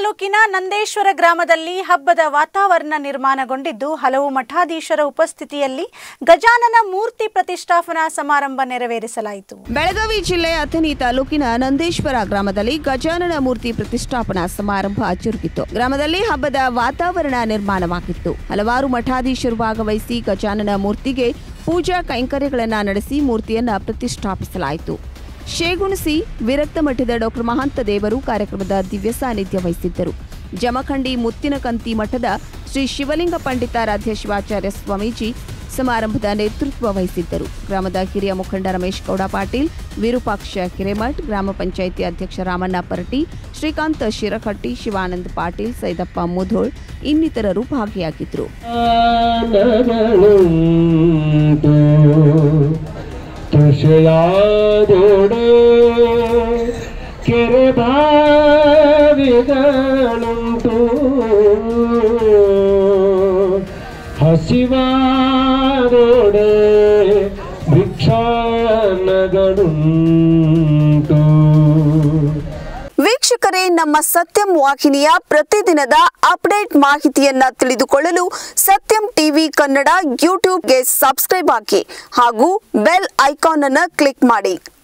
ತಾಲೂಕಿನ ನಂದೇಶ್ವರ ಗ್ರಾಮದಲ್ಲಿ ಹಬ್ಬದ ವಾತಾವರಣ ನಿರ್ಮಾಣಗೊಂಡಿದ್ದು ಹಲವು ಮಠಾಧೀಶರ ಉಪಸ್ಥಿತಿಯಲ್ಲಿ ಗಜಾನನ ಮೂರ್ತಿ ಪ್ರತಿಷ್ಠಾಪನಾ ಸಮಾರಂಭ ನೆರವೇರಿಸಲಾಯಿತು ಬೆಳಗಾವಿ ಜಿಲ್ಲೆಯ ಅಥಣಿ ತಾಲೂಕಿನ ನಂದೇಶ್ವರ ಗ್ರಾಮದಲ್ಲಿ ಗಜಾನನ ಮೂರ್ತಿ ಪ್ರತಿಷ್ಠಾಪನಾ ಸಮಾರಂಭ ಜರುಗಿತು ಗ್ರಾಮದಲ್ಲಿ ಹಬ್ಬದ ವಾತಾವರಣ ನಿರ್ಮಾಣವಾಗಿತ್ತು ಹಲವಾರು ಮಠಾಧೀಶರು ಭಾಗವಹಿಸಿ ಗಜಾನನ ಮೂರ್ತಿಗೆ ಪೂಜಾ ಕೈಂಕರ್ಯಗಳನ್ನು ನಡೆಸಿ ಮೂರ್ತಿಯನ್ನ ಪ್ರತಿಷ್ಠಾಪಿಸಲಾಯಿತು ಶೇಗುಣಸಿ ವಿರಕ್ತ ಮಠದ ಡಾಕ್ಟರ್ ಮಹಾಂತ ದೇವರು ಕಾರ್ಯಕ್ರಮದ ದಿವ್ಯ ಸಾನ್ನಿಧ್ಯ ವಹಿಸಿದ್ದರು ಜಮಖಂಡಿ ಮುತ್ತಿನಕಂತಿ ಮಠದ ಶ್ರೀ ಶಿವಲಿಂಗ ಪಂಡಿತಾರಾಧ್ಯ ಶಿವಾಚಾರ್ಯ ಸ್ವಾಮೀಜಿ ಸಮಾರಂಭದ ನೇತೃತ್ವ ವಹಿಸಿದ್ದರು ಗ್ರಾಮದ ಹಿರಿಯ ಮುಖಂಡ ರಮೇಶ್ ಗೌಡ ಪಾಟೀಲ್ ವಿರೂಪಾಕ್ಷ ಕಿರೇಮಠ್ ಗ್ರಾಮ ಪಂಚಾಯಿತಿ ಅಧ್ಯಕ್ಷ ರಾಮಣ್ಣ ಪರಟಿ ಶ್ರೀಕಾಂತ್ ಶಿರಕಟ್ಟಿ ಶಿವಾನಂದ್ ಪಾಟೀಲ್ ಸೈದಪ್ಪ ಮುಧೋಳ್ ಇನ್ನಿತರರು ಭಾಗಿಯಾಗಿದ್ದರು ಜ್ಞಾನಗಳುಂಟು ತುಷಯಾದೋಡೆ ಕೆರೆ ಬಾವಿಗಳುಂಟು ಹಸಿವಾದೋಡೆ ಭಿಕ್ಷಾನಗಳುಂಟು ವೀಕ್ಷಕರೇ ನಮ್ಮ ಸತ್ಯಂ ವಾಹಿನಿಯ ಪ್ರತಿದಿನದ ಅಪ್ಡೇಟ್ ಮಾಹಿತಿಯನ್ನ ತಿಳಿದುಕೊಳ್ಳಲು ಸತ್ಯಂ ಟಿವಿ ಕನ್ನಡ ಯೂಟ್ಯೂಬ್ಗೆ ಸಬ್ಸ್ಕ್ರೈಬ್ ಹಾಕಿ ಹಾಗೂ ಬೆಲ್ ಐಕಾನ್ ಅನ್ನು ಕ್ಲಿಕ್ ಮಾಡಿ